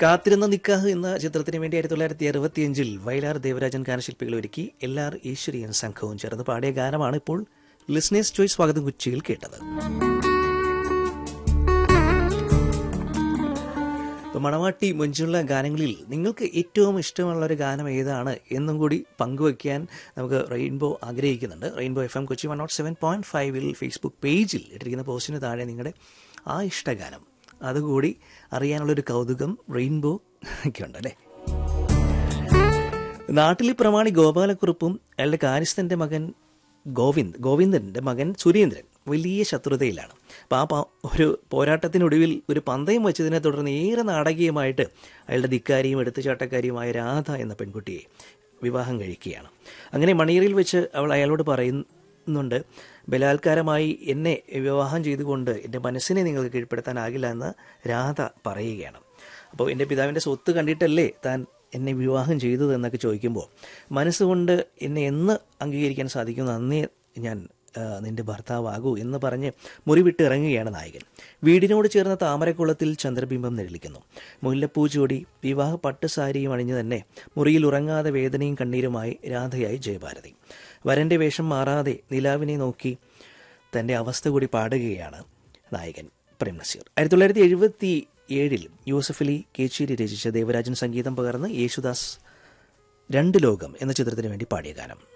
കാത്തിരുന്ന നിക്കാഹ് എന്ന ചിത്രത്തിന് വേണ്ടി ആയിരത്തി തൊള്ളായിരത്തി അറുപത്തിയഞ്ചിൽ വയലാർ ദേവരാജൻ ഗാനശില്പികൾ ഒരുക്കി എൽ ആർ ഈശ്വരിയൻ സംഘവും ചേർന്ന് പാടിയ ഗാനമാണ് ഇപ്പോൾ ലിസ്നേഴ്സ് ചോയ്സ് സ്വാഗതം കൊച്ചിയിൽ കേട്ടത് ഇപ്പൊ മണവാട്ടി മുഞ്ചുള്ള ഗാനങ്ങളിൽ നിങ്ങൾക്ക് ഏറ്റവും ഇഷ്ടമുള്ള ഒരു ഗാനം ഏതാണ് എന്നും കൂടി പങ്കുവയ്ക്കാൻ നമുക്ക് റെയിൻബോ ആഗ്രഹിക്കുന്നുണ്ട് rainbow F M Kochi one naught seven point ഫൈവിൽ ഫേസ്ബുക്ക് പേജിൽ ഇട്ടിരിക്കുന്ന പോസ്റ്റിന് താഴെ നിങ്ങളുടെ ആ ഇഷ്ടഗാനം അതുകൂടി അറിയാനുള്ളൊരു കൗതുകം റെയിൻബോ ഒക്കെ ഉണ്ട് അല്ലേ നാട്ടിലെ പ്രമാണി ഗോപാലക്കുറുപ്പും അയാളുടെ കാര്യസ്ഥന്റെ മകൻ ഗോവിന്ദ് ഗോവിന്ദന്റെ മകൻ സുരേന്ദ്രൻ വലിയ ശത്രുതയിലാണ് അപ്പോൾ ആ പ- ഒരു പോരാട്ടത്തിനൊടുവിൽ ഒരു പന്തയം വെച്ചതിനെ തുടർന്ന് ഏറെ നാടകീയമായിട്ട് അയാളുടെ ധിക്കാരിയും എടുത്തുചാട്ടക്കാരിയുമായ രാധ എന്ന പെൺകുട്ടിയെ വിവാഹം കഴിക്കുകയാണ് അങ്ങനെ മണിയറിൽ വെച്ച് അവൾ അയാളോട് പറയുന്നുണ്ട് ബലാത്കാരമായി എന്നെ വിവാഹം ചെയ്തുകൊണ്ട് എൻ്റെ മനസ്സിനെ നിങ്ങൾക്ക് കീഴ്പ്പെടുത്താനാകില്ല എന്ന് രാധ പറയുകയാണ് അപ്പോൾ എൻ്റെ പിതാവിൻ്റെ സ്വത്ത് കണ്ടിട്ടല്ലേ താൻ എന്നെ വിവാഹം ചെയ്തത് എന്നൊക്കെ ചോദിക്കുമ്പോൾ മനസ്സുകൊണ്ട് എന്നെ എന്ന് അംഗീകരിക്കാൻ സാധിക്കുന്ന അന്നേ ഞാൻ ആ, നിന്റെ ഭർത്താവാകൂ എന്ന് പറഞ്ഞ് മുറിവിട്ട് ഇറങ്ങുകയാണ് നായകൻ വീടിനോട് ചേർന്ന താമരക്കുളത്തിൽ ചന്ദ്രബിംബം നിഴലിക്കുന്നു മുല്ലപ്പൂ ചൂടി വിവാഹ പട്ടുസാരിയും അണിഞ്ഞു തന്നെ മുറിയിൽ ഉറങ്ങാതെ വേദനയും കണ്ണീരുമായി രാധയായി ജയഭാരതി വരന്റെ വേഷം മാറാതെ നിലാവിനെ നോക്കി തൻ്റെ അവസ്ഥ കൂടി പാടുകയാണ് നായകൻ പ്രേം നസീർ ആയിരത്തി തൊള്ളായിരത്തി എഴുപത്തി ഏഴിൽ യൂസഫ് അലി കേച്ചേരി രചിച്ച ദേവരാജൻ സംഗീതം പകർന്ന് യേശുദാസ് രണ്ട് ലോകം എന്ന ചിത്രത്തിന് വേണ്ടി പാടിയ ഗാനം